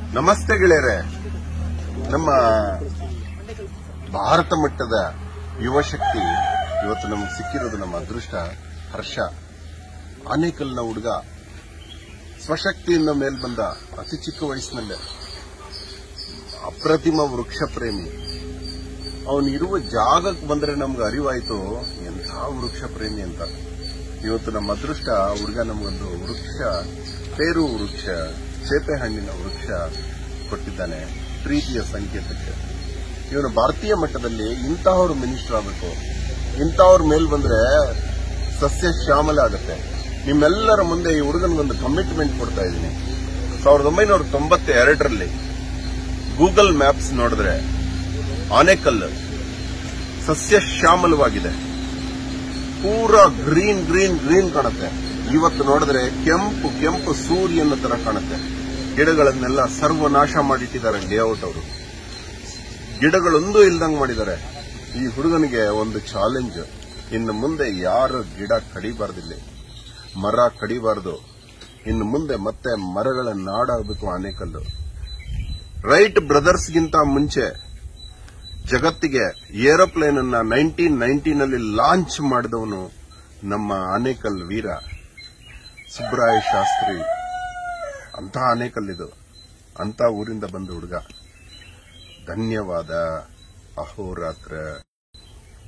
ನಮಸ್ತೆ ಗೆಳೆಯರೆ ನಮ್ಮ ಭಾರತ ಮಟ್ಟದ ಯುವ ಶಕ್ತಿ ಇವತ್ತು ನಮ್ಗೆ ಸಿಕ್ಕಿರೋದು ನಮ್ಮ ಅದೃಷ್ಟ ಹರ್ಷ ಆನೇಕಲ್ನ ಹುಡುಗ ಸ್ವಶಕ್ತಿಯಿಂದ ಮೇಲ್ ಬಂದ ಅತಿ ಚಿಕ್ಕ ವಯಸ್ಸಿನಲ್ಲೇ ಅಪ್ರತಿಮ ವೃಕ್ಷ ಪ್ರೇಮಿ ಅವನು ಇರುವ ಜಾಗಕ್ಕೆ ಬಂದ್ರೆ ನಮ್ಗೆ ಅರಿವಾಯ್ತು ಎಂಥ ವೃಕ್ಷ ಪ್ರೇಮಿ ಅಂತ ಇವತ್ತು ನಮ್ಮ ಅದೃಷ್ಟ ಹುಡುಗ ನಮಗೊಂದು ವೃಕ್ಷ ಪೇರು ವೃಕ್ಷ ಸೇಪೆ ಹಣ್ಣಿನ ವೃಕ್ಷ ಕೊಟ್ಟಿದ್ದಾನೆ ಪ್ರೀತಿಯ ಸಂಕೇತಕ್ಕೆ ಇವನು ಭಾರತೀಯ ಮಟ್ಟದಲ್ಲಿ ಇಂತಹವ್ರು ಮಿನಿಸ್ಟರ್ ಆಗಬೇಕು ಇಂತಹವ್ರ ಮೇಲ್ ಬಂದ್ರೆ ಸಸ್ಯ ಶ್ಯಾಮಲ ಆಗುತ್ತೆ ನಿಮ್ಮೆಲ್ಲರ ಮುಂದೆ ಈ ಹುಡುಗನಿಗೊಂದು ಕಮಿಟ್ಮೆಂಟ್ ಕೊಡ್ತಾ ಇದ್ದೀನಿ ಸಾವಿರದ ಒಂಬೈನೂರ ತೊಂಬತ್ತೆರಡರಲ್ಲಿ ಗೂಗಲ್ ಮ್ಯಾಪ್ಸ್ ನೋಡಿದ್ರೆ ಆನೆಕಲ್ ಸಸ್ಯ ಶ್ಯಾಮಲವಾಗಿದೆ ಪೂರಾ ಗ್ರೀನ್ ಗ್ರೀನ್ ಗ್ರೀನ್ ಕಾಣುತ್ತೆ ಇವತ್ತು ನೋಡಿದ್ರೆ ಕೆಂಪು ಕೆಂಪು ಸೂರ್ಯನ ತರ ಕಾಣುತ್ತೆ ಗಿಡಗಳನ್ನೆಲ್ಲ ಸರ್ವನಾಶ ಮಾಡಿಟ್ಟಿದ್ದಾರೆ ಲೇಔಟ್ ಅವರು ಗಿಡಗಳೊಂದು ಇಲ್ದಂಗ್ ಮಾಡಿದ್ದಾರೆ ಈ ಹುಡುಗನಿಗೆ ಒಂದು ಚಾಲೆಂಜ್ ಇನ್ನು ಮುಂದೆ ಯಾರು ಗಿಡ ಕಡಿಬಾರ್ದಿಲ್ಲ ಮರ ಕಡಿಬಾರ್ದು ಇನ್ನು ಮುಂದೆ ಮತ್ತೆ ಮರಗಳ ನಾಡಾಗಬೇಕು ಆನೆಕಲ್ಲು ರೈಟ್ ಬ್ರದರ್ಸ್ಗಿಂತ ಮುಂಚೆ ಜಗತ್ತಿಗೆ ಏರೋಪ್ಲೇನ್ ಅನ್ನ ನೈನ್ಟೀನ್ ನೈನ್ಟೀನಲ್ಲಿ ಲಾಂಚ್ ಮಾಡಿದವನು ನಮ್ಮ ಆನೇಕಲ್ ವೀರ ಸುಬ್ರಾಯ ಶಾಸ್ತ್ರಿ ಅಂತ ಆನೇಕಲ್ ಇದು ಅಂತ ಊರಿಂದ ಬಂದ ಹುಡುಗ ಧನ್ಯವಾದ ಅಹೋರಾತ್ರ